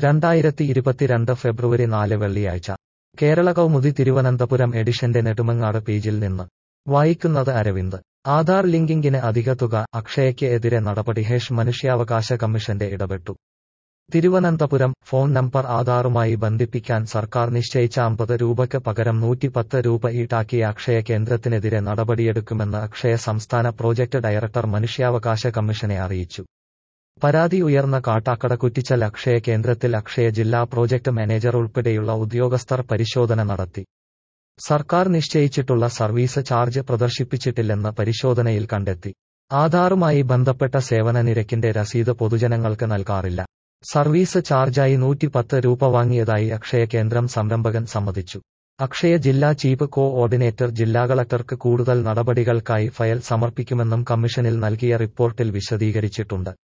രണ്ടായിരത്തി ഇരുപത്തിരണ്ട് ഫെബ്രുവരി നാല് വെള്ളിയാഴ്ച കേരള കൗമുദി തിരുവനന്തപുരം എഡിഷന്റെ നെടുമങ്ങാട് പേജിൽ നിന്ന് വായിക്കുന്നത് അരവിന്ദ് ആധാർ ലിങ്കിങ്ങിന് അധിക തുക അക്ഷയയ്ക്ക് എതിരെ നടപടി ഹേഷ് മനുഷ്യാവകാശ കമ്മീഷന്റെ ഇടപെട്ടു തിരുവനന്തപുരം ഫോൺ നമ്പർ ആധാറുമായി ബന്ധിപ്പിക്കാൻ സർക്കാർ നിശ്ചയിച്ച അമ്പത് രൂപയ്ക്ക് പകരം നൂറ്റിപ്പത്ത് രൂപ ഈടാക്കിയ അക്ഷയ കേന്ദ്രത്തിനെതിരെ നടപടിയെടുക്കുമെന്ന് അക്ഷയ സംസ്ഥാന പ്രോജക്ട് ഡയറക്ടർ മനുഷ്യാവകാശ കമ്മീഷനെ അറിയിച്ചു പരാതി ഉയർന്ന കാട്ടാക്കട കുറ്റിച്ചൽ അക്ഷയ കേന്ദ്രത്തിൽ അക്ഷയ ജില്ലാ പ്രോജക്ട് മാനേജർ ഉൾപ്പെടെയുള്ള ഉദ്യോഗസ്ഥർ പരിശോധന നടത്തി സർക്കാർ നിശ്ചയിച്ചിട്ടുള്ള സർവീസ് ചാർജ് പ്രദർശിപ്പിച്ചിട്ടില്ലെന്ന് പരിശോധനയിൽ കണ്ടെത്തി ആധാറുമായി ബന്ധപ്പെട്ട സേവന നിരക്കിന്റെ രസീത് പൊതുജനങ്ങൾക്ക് നൽകാറില്ല സർവീസ് ചാർജായി നൂറ്റിപ്പത്ത് രൂപ വാങ്ങിയതായി അക്ഷയ കേന്ദ്രം സംരംഭകൻ സമ്മതിച്ചു അക്ഷയ ജില്ലാ ചീഫ് കോ ഓർഡിനേറ്റർ ജില്ലാ കളക്ടർക്ക് കൂടുതൽ നടപടികൾക്കായി ഫയൽ സമർപ്പിക്കുമെന്നും കമ്മീഷനിൽ നൽകിയ റിപ്പോർട്ടിൽ വിശദീകരിച്ചിട്ടുണ്ട്